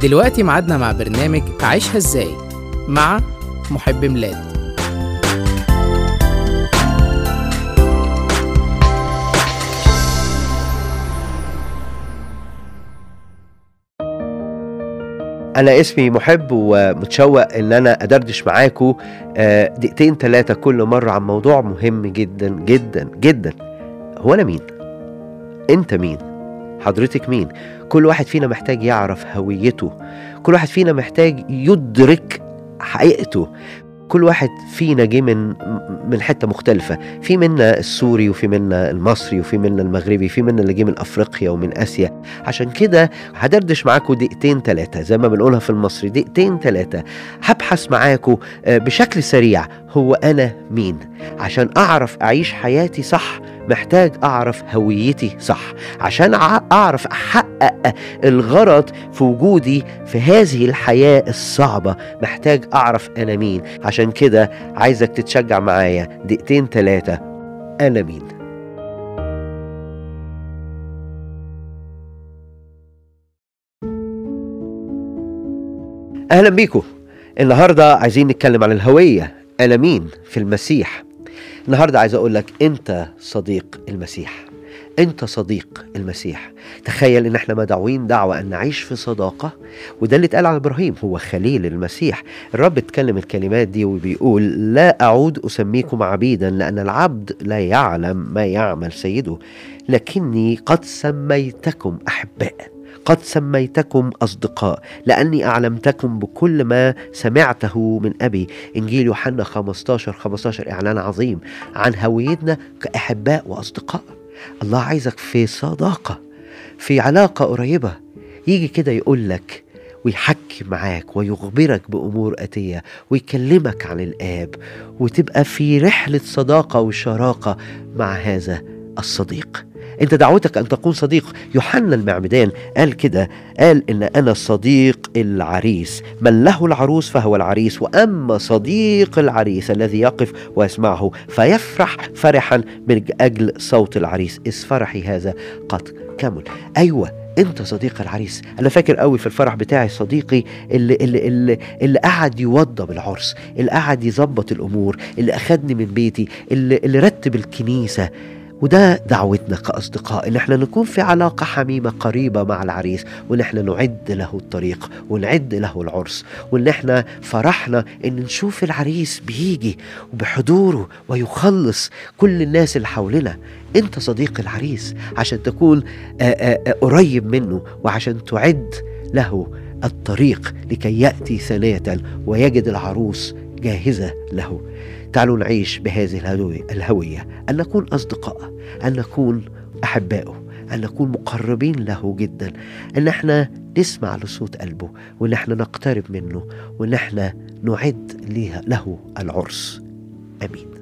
دلوقتي ميعادنا مع برنامج عيشها ازاي مع محب ميلاد انا اسمي محب ومتشوق ان انا ادردش معاكم آه، دقيقتين ثلاثه كل مره عن موضوع مهم جدا جدا جدا هو انا مين انت مين حضرتك مين كل واحد فينا محتاج يعرف هويته كل واحد فينا محتاج يدرك حقيقته كل واحد فينا جه من من حته مختلفه في منا السوري وفي منا المصري وفي منا المغربي في منا اللي جه من افريقيا ومن اسيا عشان كده هدردش معاكم دقيقتين ثلاثه زي ما بنقولها في المصري دقيقتين ثلاثه هبحث معاكم آه، بشكل سريع هو انا مين عشان اعرف اعيش حياتي صح محتاج اعرف هويتي صح عشان أع- اعرف احقق الغرض في وجودي في هذه الحياه الصعبه محتاج اعرف انا مين عشان كده عايزك تتشجع معايا دقيقتين ثلاثه انا مين اهلا بيكم النهارده عايزين نتكلم عن الهويه انا مين في المسيح النهارده عايز اقول لك انت صديق المسيح انت صديق المسيح تخيل ان احنا مدعوين دعوه ان نعيش في صداقه وده اللي اتقال عن ابراهيم هو خليل المسيح الرب اتكلم الكلمات دي وبيقول لا اعود اسميكم عبيدا لان العبد لا يعلم ما يعمل سيده لكني قد سميتكم احباء قد سميتكم أصدقاء لأني أعلمتكم بكل ما سمعته من أبي إنجيل يوحنا 15 15 إعلان عظيم عن هويتنا كأحباء وأصدقاء الله عايزك في صداقة في علاقة قريبة يجي كده يقول لك ويحكي معاك ويخبرك بأمور آتية ويكلمك عن الآب وتبقى في رحلة صداقة وشراكة مع هذا الصديق انت دعوتك ان تكون صديق يوحنا المعمدان قال كده قال ان انا صديق العريس من له العروس فهو العريس واما صديق العريس الذي يقف ويسمعه فيفرح فرحا من اجل صوت العريس اذ فرحي هذا قد كمل ايوه انت صديق العريس انا فاكر قوي في الفرح بتاعي صديقي اللي اللي اللي, اللي قعد يوضب العرس اللي قعد يظبط الامور اللي اخدني من بيتي اللي, اللي رتب الكنيسه وده دعوتنا كأصدقاء إن احنا نكون في علاقة حميمة قريبة مع العريس وإن احنا نعد له الطريق ونعد له العرس وإن احنا فرحنا إن نشوف العريس بيجي وبحضوره ويخلص كل الناس اللي حولنا أنت صديق العريس عشان تكون آآ آآ قريب منه وعشان تعد له الطريق لكي يأتي ثانية ويجد العروس جاهزة له تعالوا نعيش بهذه الهوية, الهوية أن نكون أصدقاء أن نكون أحبائه أن نكون مقربين له جدا أن احنا نسمع لصوت قلبه وأن احنا نقترب منه وأن احنا نعد ليها له العرس آمين